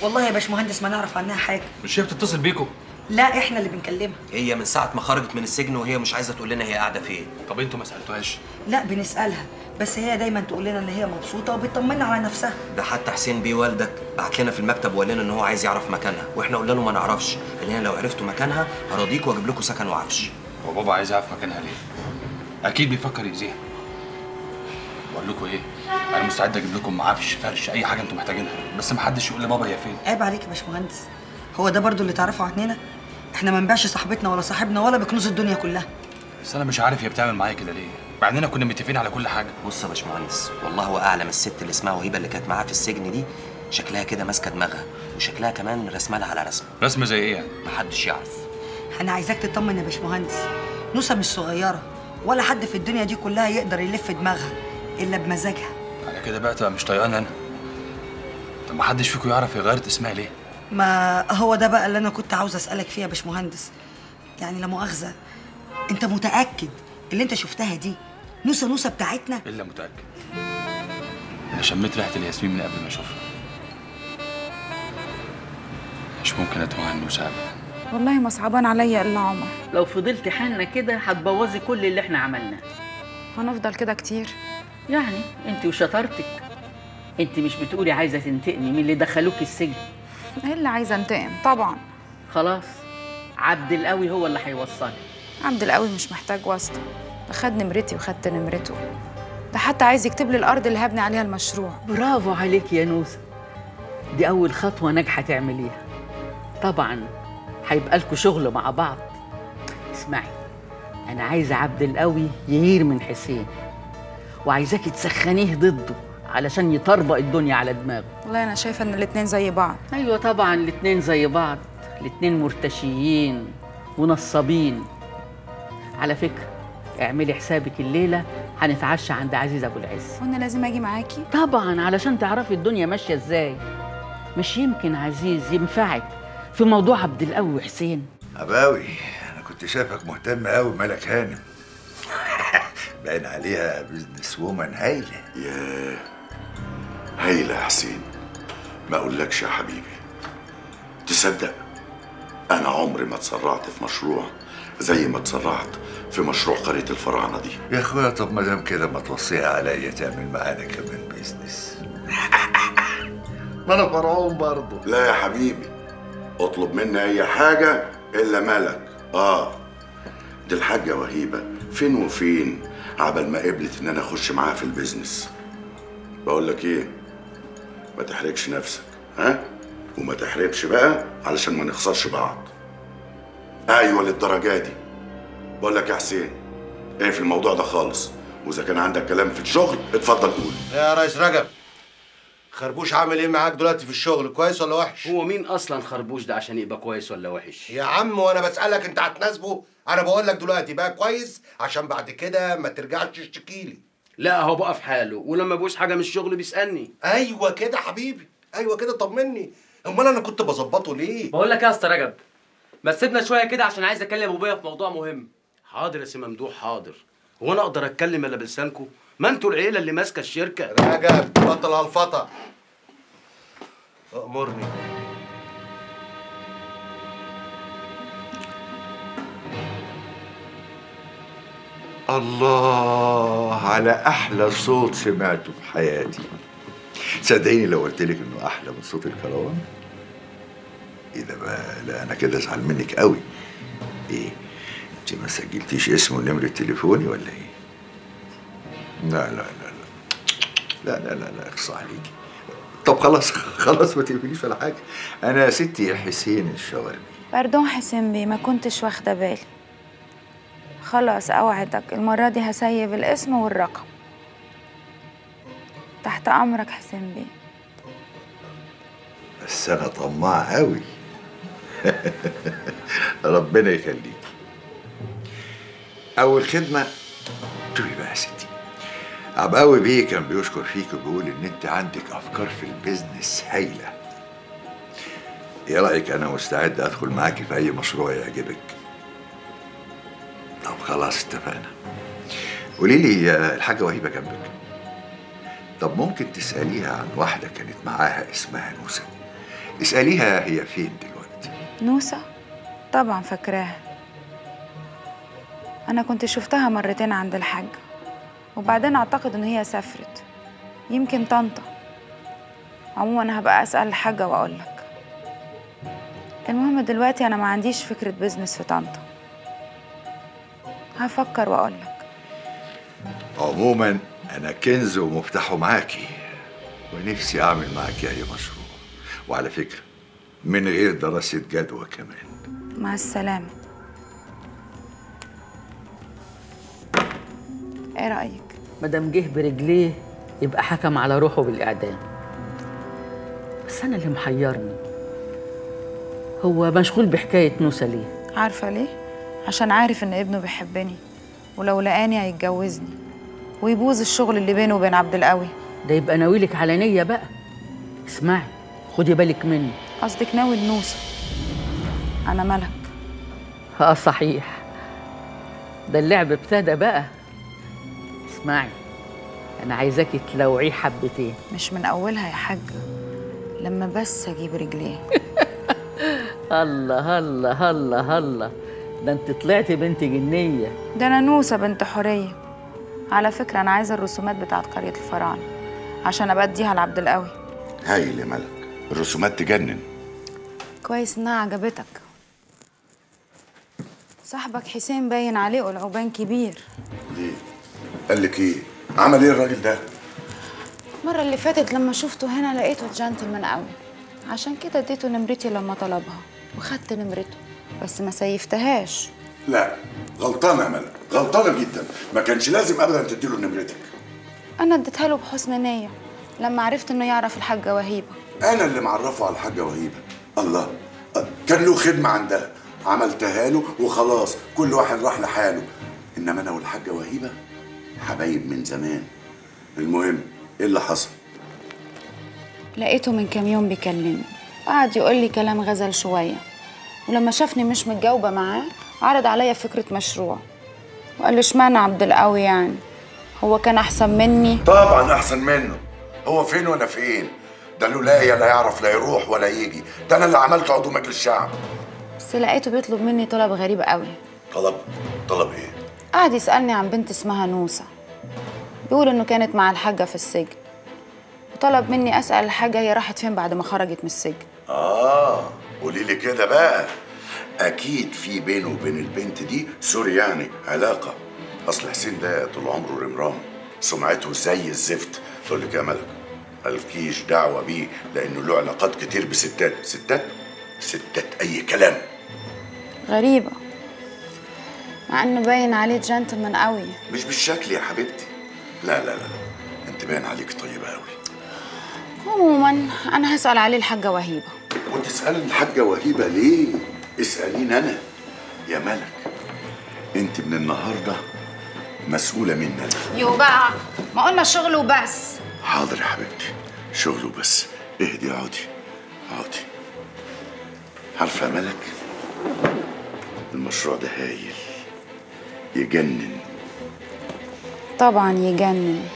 والله يا باشمهندس ما نعرف عنها حاجه مش هي بتتصل بيكم لا احنا اللي بنكلمها هي من ساعه ما خرجت من السجن وهي مش عايزه تقول لنا هي قاعده فين طب انتوا ما سالتوهاش لا بنسالها بس هي دايما تقول لنا ان هي مبسوطه وبتطمنا على نفسها ده حتى حسين بيه والدك بعت لنا في المكتب وقال لنا ان هو عايز يعرف مكانها واحنا قلنا له ما نعرفش قال لنا لو عرفتوا مكانها هراضيكوا واجيب لكم سكن وعفش هو بابا عايز يعرف مكانها ليه اكيد بيفكر يأذيها بقول لكم ايه انا مستعد اجيب لكم عفش فرش اي حاجه انتوا محتاجينها بس ما حدش يقول لبابا هي فين عيب عليك يا باشمهندس هو ده برضو اللي تعرفه عننا احنا ما نبيعش صاحبتنا ولا صاحبنا ولا بكنوز الدنيا كلها بس انا مش عارف هي بتعمل معايا كده ليه مع اننا كنا متفقين على كل حاجه بص يا باشمهندس والله هو اعلم الست اللي اسمها وهيبه اللي كانت معاها في السجن دي شكلها كده ماسكه دماغها وشكلها كمان رسمه لها على رسمه رسمه زي ايه يعني محدش يعرف انا عايزاك تطمن يا باشمهندس نوسه مش صغيره ولا حد في الدنيا دي كلها يقدر يلف دماغها الا بمزاجها على كده بقى تبقى مش طايقاني انا طب ما حدش فيكم يعرف هي غيرت اسمها ليه ما هو ده بقى اللي انا كنت عاوز اسالك فيه يا باشمهندس يعني لا مؤاخذه انت متاكد اللي انت شفتها دي نوسه نوسه بتاعتنا الا متاكد انا شميت ريحه الياسمين من قبل ما اشوفها مش ممكن اتوه عن نوسه ابدا والله ما صعبان عليا الا عمر لو فضلت حنة كده هتبوظي كل اللي احنا عملناه هنفضل كده كتير يعني انت وشطارتك انت مش بتقولي عايزه تنتقمي من اللي دخلوك السجن ايه اللي عايزه انتقم طبعا خلاص عبد القوي هو اللي هيوصلك عبد القوي مش محتاج واسطه ده خد نمرتي وخدت نمرته ده حتى عايز يكتب لي الارض اللي هبني عليها المشروع برافو عليك يا نوسة دي أول خطوة ناجحة تعمليها طبعا هيبقى لكم شغل مع بعض اسمعي أنا عايزة عبد القوي يغير من حسين وعايزاكي تسخنيه ضده علشان يطربق الدنيا على دماغه والله انا شايفه ان الاتنين زي بعض أيوة طبعا الاتنين زي بعض الاتنين مرتشيين ونصابين على فكرة اعملي حسابك الليلة هنتعشى عند عزيز أبو العز وانا لازم اجي معاكي طبعا علشان تعرفي الدنيا ماشيه ازاي مش يمكن عزيز ينفعك في موضوع عبد القوي وحسين عباوي انا كنت شايفك مهتم قوي بملك هانم باين عليها بزنس وومن هايله ياه هايلة يا حسين ما اقولكش يا حبيبي تصدق انا عمري ما اتسرعت في مشروع زي ما اتسرعت في مشروع قرية الفراعنة دي يا اخويا طب ما دام كده ما توصيها عليا تعمل معانا كمان بيزنس ما انا فرعون برضه لا يا حبيبي اطلب مني اي حاجة الا ملك اه دي الحاجة وهيبة فين وفين عبل ما قبلت ان انا اخش معاها في البيزنس بقول لك ايه ما تحرجش نفسك ها وما تحرجش بقى علشان ما نخسرش بعض ايوه للدرجه دي بقول لك يا حسين ايه في الموضوع ده خالص واذا كان عندك كلام في الشغل اتفضل قول يا ريس رجب خربوش عامل ايه معاك دلوقتي في الشغل كويس ولا وحش هو مين اصلا خربوش ده عشان يبقى كويس ولا وحش يا عم وانا بسالك انت هتناسبه انا بقول لك دلوقتي بقى كويس عشان بعد كده ما ترجعش تشتكي لي لا هو بقى في حاله ولما بوش حاجه من الشغل بيسالني ايوه كده حبيبي ايوه كده طمني امال انا كنت بظبطه ليه بقول لك ايه يا اسطى رجب ما تسيبنا شويه كده عشان عايز اكلم ابويا في موضوع مهم حاضر يا سي ممدوح حاضر هو انا اقدر اتكلم الا بلسانكم ما انتوا العيله اللي ماسكه الشركه رجب بطل هالفطه امرني الله على احلى صوت سمعته في حياتي صدقيني لو قلت لك انه احلى من صوت الكروان ايه ده بقى لا انا كده ازعل منك قوي ايه انت ما سجلتيش اسمه ونمرة تليفوني ولا ايه لا لا لا لا لا لا لا لا اقصى عليكي طب خلاص خلاص ما تقفليش ولا حاجه انا ستي يا حسين الشواربي باردون حسين بيه ما كنتش واخده بالي خلاص اوعدك المره دي هسيب الاسم والرقم تحت امرك حسين بيه بس انا طماع قوي ربنا يخليكي اول خدمه شوفي بقى يا ستي عبقاوي بيه كان بيشكر فيك وبيقول ان انت عندك افكار في البيزنس هايله ايه رايك انا مستعد ادخل معاكي في اي مشروع يعجبك طب خلاص اتفقنا قولي لي آه، الحاجه وهيبه جنبك طب ممكن تساليها عن واحده كانت معاها اسمها نوسه اسأليها هي فين دلوقتي نوسة طبعا فاكراها أنا كنت شفتها مرتين عند الحاج وبعدين أعتقد إن هي سافرت يمكن طنطا عموما هبقى أسأل الحاجة وأقولك المهم دلوقتي أنا ما عنديش فكرة بيزنس في طنطا هفكر وأقولك عموما انا كنز ومفتاحه معاكي ونفسي اعمل معاكي اي مشروع وعلى فكرة من غير دراسة جدوى كمان مع السلامة إيه رأيك؟ مادام جه برجليه يبقى حكم على روحه بالإعدام بس أنا اللي محيرني هو مشغول بحكاية نوسة ليه؟ عارفة ليه؟ عشان عارف إن ابنه بيحبني ولو لقاني هيتجوزني ويبوظ الشغل اللي بينه وبين عبد القوي ده يبقى ناويلك على نية بقى اسمعي خدي بالك مني قصدك ناوي النوسة أنا ملك اه صحيح ده اللعب ابتدى بقى اسمعي انا عايزاكي تلوعيه حبتين مش من أولها يا حاج لما بس أجيب رجليه الله الله الله الله ده انت طلعتي بنت جنيه ده أنا نوسة بنت حورية على فكرة أنا عايزة الرسومات بتاعت قرية الفراعنة عشان أبقى أديها لعبد القوي هايل يا ملك الرسومات تجنن كويس إنها عجبتك صاحبك حسين باين عليه قلعوبان كبير ليه قال لك ايه عمل ايه الراجل ده المرة اللي فاتت لما شفته هنا لقيته جنتلمان قوي عشان كده اديته نمرتي لما طلبها وخدت نمرته بس ما سيفتهاش لا غلطانه يا ملك غلطانه جدا ما كانش لازم ابدا تديله نمرتك انا اديتها له بحسن نية لما عرفت انه يعرف الحاجة وهيبة انا اللي معرفه على الحاجه وهيبه الله أه، كان له خدمه عندها عملتها له وخلاص كل واحد راح لحاله انما انا والحاجه وهيبه حبايب من زمان المهم ايه اللي حصل لقيته من كام يوم بيكلمني قعد يقول لي كلام غزل شوية ولما شافني مش متجاوبة معاه عرض عليا فكرة مشروع وقال لي اشمعنى عبد القوي يعني هو كان أحسن مني طبعا احسن منه هو فين وانا فين ده لولايا لا يعرف لا يروح ولا يجي ده انا اللي عملت عضو مجلس الشعب بس لقيته بيطلب مني طلب غريب قوي طلب طلب ايه قعد يسألني عن بنت اسمها نوسة بيقول إنه كانت مع الحاجة في السجن وطلب مني أسأل الحاجة هي راحت فين بعد ما خرجت من السجن اه قولي لي كده بقى اكيد في بينه وبين البنت دي سوري يعني علاقه اصل حسين ده طول عمره رمرام سمعته زي الزفت تقول لك يا ملك مالكيش دعوه بيه لانه له علاقات كتير بستات ستات ستات اي كلام غريبة مع إنه باين عليه جنتلمان قوي مش بالشكل يا حبيبتي لا لا لا لا. انت باين عليك طيبه قوي عموما أنا هسأل عليه الحاجة وهيبة وتسألي الحاجة وهيبة ليه؟ اسأليني أنا يا ملك أنت من النهاردة مسؤولة مني أنا يو بقى ما قلنا شغل وبس حاضر يا حبيبتي شغله بس اهدي اقعدي اقعدي عارفة يا ملك المشروع ده هايل يجنن طبعا يجنن